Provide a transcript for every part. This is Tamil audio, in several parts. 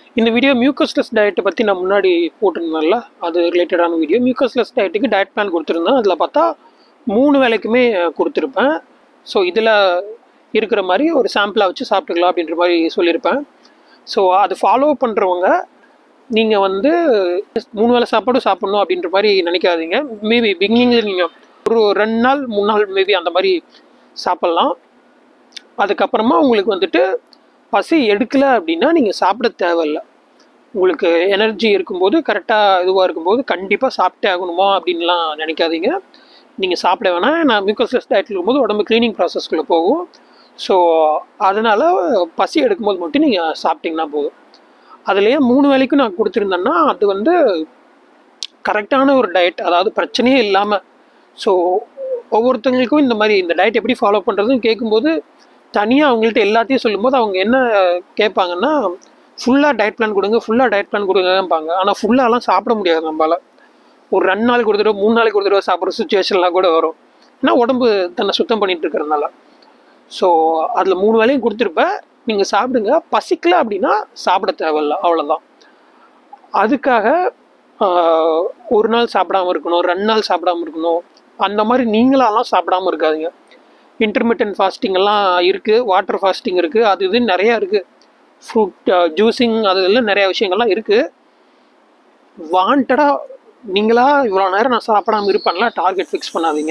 இந்த வீடியோ மியூக்கஸ்லெஸ் டயட்டை பற்றி நான் முன்னாடி போட்டிருந்தேன்ல அது ரிலேட்டடான வீடியோ மியூக்கஸ்லெஸ் டயட்டுக்கு டயட் பிளான் கொடுத்துருந்தேன் அதில் பார்த்தா மூணு வேலைக்குமே கொடுத்துருப்பேன் ஸோ இதில் இருக்கிற மாதிரி ஒரு சாம்பிளாக வச்சு சாப்பிட்டுக்கலாம் அப்படின்ற மாதிரி சொல்லியிருப்பேன் ஸோ அது ஃபாலோ பண்ணுறவங்க நீங்கள் வந்து மூணு வேளை சாப்பாடும் சாப்பிட்ணும் அப்படின்ற மாதிரி நினைக்காதீங்க மேபி பிகினிங்கில் நீங்கள் ஒரு ரெண்டு நாள் மூணு நாள் மேபி அந்த மாதிரி சாப்பிட்லாம் அதுக்கப்புறமா உங்களுக்கு வந்துட்டு பசி எடுக்கலை அப்படின்னா நீங்கள் சாப்பிட தேவையில்ல உங்களுக்கு எனர்ஜி இருக்கும்போது கரெக்டாக இதுவாக இருக்கும்போது கண்டிப்பாக சாப்பிட்டே ஆகணுமா அப்படின்லாம் நினைக்காதீங்க நீங்கள் சாப்பிட வேணாம் நான் மியூக்கஸ்லெஸ் டயட்டில் இருக்கும்போது உடம்பு க்ளீனிங் ப்ராசஸ்க்குள்ளே போகும் ஸோ அதனால் பசி எடுக்கும்போது மட்டும் நீங்கள் சாப்பிட்டீங்கன்னா போதும் அதுலேயே மூணு வேலைக்கும் நான் கொடுத்துருந்தேன்னா அது வந்து கரெக்டான ஒரு டயட் அதாவது பிரச்சனையே இல்லாமல் ஸோ ஒவ்வொருத்தங்களுக்கும் இந்த மாதிரி இந்த டயட் எப்படி ஃபாலோ பண்ணுறதுன்னு கேட்கும்போது தனியாக அவங்கள்ட்ட எல்லாத்தையும் சொல்லும்போது அவங்க என்ன கேட்பாங்கன்னா ஃபுல்லாக டயட் பிளான் கொடுங்க ஃபுல்லாக டயட் பிளான் கொடுங்கம்பாங்க ஆனால் ஃபுல்லாலாம் சாப்பிட முடியாது நம்மளால் ஒரு ரெண்டு நாளைக்கு ஒரு தடவை மூணு நாளைக்கு ஒரு தடவை சாப்பிட்ற சுச்சுவேஷன்லாம் கூட வரும் ஏன்னா உடம்பு தன்னை சுத்தம் பண்ணிட்டு இருக்கிறதுனால ஸோ அதில் மூணு வேலையும் கொடுத்துருப்பேன் நீங்கள் சாப்பிடுங்க பசிக்கல அப்படின்னா சாப்பிட தேவையில்ல அவ்வளோதான் அதுக்காக ஆஹ், ஒரு நாள் சாப்பிடாம இருக்கணும் ரெண்டு நாள் சாப்பிடாம இருக்கணும் அந்த மாதிரி நீங்களாலாம் சாப்பிடாம இருக்காதீங்க இன்டர்மீடியன்ட் ஃபாஸ்டிங் எல்லாம் இருக்குது வாட்டர் ஃபாஸ்டிங் இருக்குது அது இதுன்னு நிறையா இருக்குது ஃப்ரூட் ஜூஸிங் அது எல்லாம் நிறைய விஷயங்கள்லாம் இருக்குது வாண்டடாக நீங்களா இவ்வளோ நேரம் நான் சாப்பிடாம இருப்பேன்லாம் டார்கெட் ஃபிக்ஸ் பண்ணாதீங்க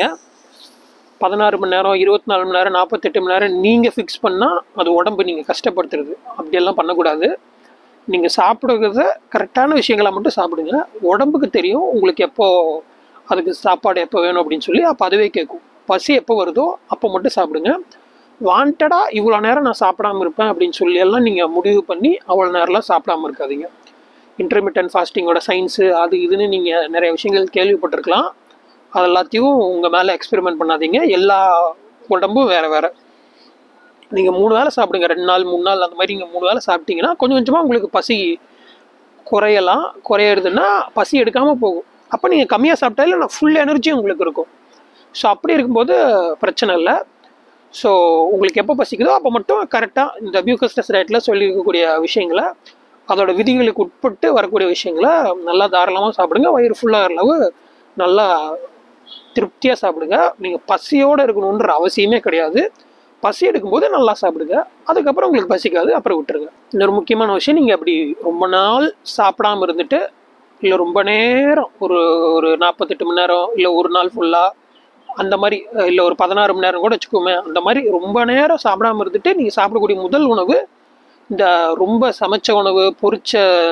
பதினாறு மணி நேரம் இருபத்தி நாலு மணி நேரம் நாற்பத்தெட்டு மணி நேரம் நீங்கள் ஃபிக்ஸ் பண்ணால் அது உடம்பு நீங்கள் கஷ்டப்படுத்துறது அப்படியெல்லாம் பண்ணக்கூடாது நீங்கள் சாப்பிடுறத கரெக்டான விஷயங்களை மட்டும் சாப்பிடுங்க உடம்புக்கு தெரியும் உங்களுக்கு எப்போ அதுக்கு சாப்பாடு எப்போ வேணும் அப்படின்னு சொல்லி அப்போ அதுவே கேட்கும் பசி எப்போ வருதோ அப்போ மட்டும் சாப்பிடுங்க வாண்டடாக இவ்வளோ நேரம் நான் சாப்பிடாம இருப்பேன் அப்படின்னு சொல்லி எல்லாம் நீங்கள் முடிவு பண்ணி அவ்வளோ நேரம்லாம் சாப்பிடாம இருக்காதீங்க இன்டர்மீடியன்ட் ஃபாஸ்டிங்கோட சயின்ஸு அது இதுன்னு நீங்கள் நிறைய விஷயங்கள் கேள்விப்பட்டிருக்கலாம் அது எல்லாத்தையும் உங்கள் மேலே எக்ஸ்பெரிமெண்ட் பண்ணாதீங்க எல்லா உடம்பும் வேறு வேறு நீங்கள் மூணு வேளை சாப்பிடுங்க ரெண்டு நாள் மூணு நாள் அந்த மாதிரி நீங்கள் மூணு வேளை சாப்பிட்டீங்கன்னா கொஞ்சம் கொஞ்சமாக உங்களுக்கு பசி குறையலாம் குறையிறதுன்னா பசி எடுக்காமல் போகும் அப்போ நீங்கள் கம்மியாக சாப்பிட்டாலும் நான் ஃபுல் எனர்ஜி உங்களுக்கு இருக்கும் ஸோ அப்படி இருக்கும்போது பிரச்சனை இல்லை ஸோ உங்களுக்கு எப்போ பசிக்குதோ அப்போ மட்டும் கரெக்டாக இந்த மியூக்கஸ்டஸ் டயட்டில் சொல்லியிருக்கக்கூடிய விஷயங்களை அதோட விதிகளுக்கு உட்பட்டு வரக்கூடிய விஷயங்களை நல்லா தாராளமாக சாப்பிடுங்க வயிறு ஃபுல்லாக அளவு நல்லா திருப்தியாக சாப்பிடுங்க நீங்கள் பசியோடு இருக்கணுன்ற அவசியமே கிடையாது பசி எடுக்கும்போது நல்லா சாப்பிடுங்க அதுக்கப்புறம் உங்களுக்கு பசிக்காது அப்புறம் விட்டுருங்க இன்னொரு முக்கியமான விஷயம் நீங்கள் அப்படி ரொம்ப நாள் சாப்பிடாம இருந்துட்டு இல்லை ரொம்ப நேரம் ஒரு ஒரு நாற்பத்தெட்டு மணி நேரம் இல்லை ஒரு நாள் ஃபுல்லாக அந்த மாதிரி இல்லை ஒரு பதினாறு மணி நேரம் கூட வச்சுக்கோமே அந்த மாதிரி ரொம்ப நேரம் சாப்பிடாம இருந்துட்டு நீங்கள் சாப்பிடக்கூடிய முதல் உணவு இந்த ரொம்ப சமைச்ச உணவு பொரிச்ச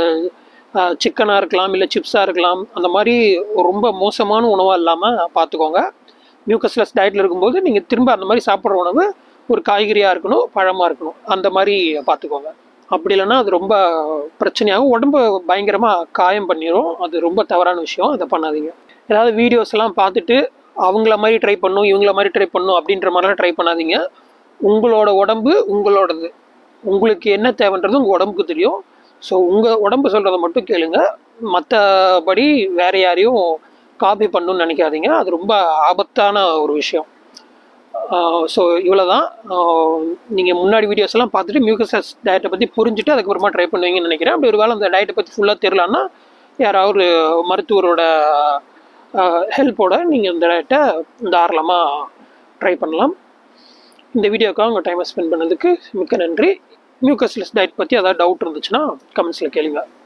சிக்கனாக இருக்கலாம் இல்லை சிப்ஸாக இருக்கலாம் அந்த மாதிரி ரொம்ப மோசமான உணவாக இல்லாமல் பார்த்துக்கோங்க மியூக்கஸ்லெஸ் டயட்டில் இருக்கும்போது நீங்கள் திரும்ப அந்த மாதிரி சாப்பிட்ற உணவு ஒரு காய்கறியாக இருக்கணும் பழமாக இருக்கணும் அந்த மாதிரி பார்த்துக்கோங்க அப்படி இல்லைன்னா அது ரொம்ப பிரச்சனையாகும் உடம்பு பயங்கரமாக காயம் பண்ணிடும் அது ரொம்ப தவறான விஷயம் அதை பண்ணாதீங்க ஏதாவது வீடியோஸ் எல்லாம் பார்த்துட்டு அவங்கள மாதிரி ட்ரை பண்ணும் இவங்கள மாதிரி ட்ரை பண்ணும் அப்படின்ற மாதிரிலாம் ட்ரை பண்ணாதீங்க உங்களோட உடம்பு உங்களோடது உங்களுக்கு என்ன தேவைன்றது உங்கள் உடம்புக்கு தெரியும் ஸோ உங்கள் உடம்பு சொல்கிறத மட்டும் கேளுங்க மற்றபடி வேற யாரையும் காப்பி பண்ணணும்னு நினைக்காதீங்க அது ரொம்ப ஆபத்தான ஒரு விஷயம் ஸோ இவ்வளோ தான் நீங்கள் முன்னாடி வீடியோஸ் எல்லாம் பார்த்துட்டு மியூக்கசஸ் டயட்டை பற்றி புரிஞ்சுட்டு அதுக்கப்புறமா ட்ரை பண்ணுவீங்கன்னு நினைக்கிறேன் அப்படி ஒரு வேளை அந்த டயட்டை பற்றி ஃபுல்லாக தெரிலன்னா யாராவது மருத்துவரோட ஹெல்ப்போட நீங்கள் இந்த டயட்டை தாராளமாக ட்ரை பண்ணலாம் இந்த வீடியோக்காக உங்கள் டைமை ஸ்பெண்ட் பண்ணதுக்கு மிக்க நன்றி மியூக்கஸ்லெஸ் டயட் பற்றி ஏதாவது டவுட் இருந்துச்சுன்னா கமெண்ட்ஸில் கேளுங்க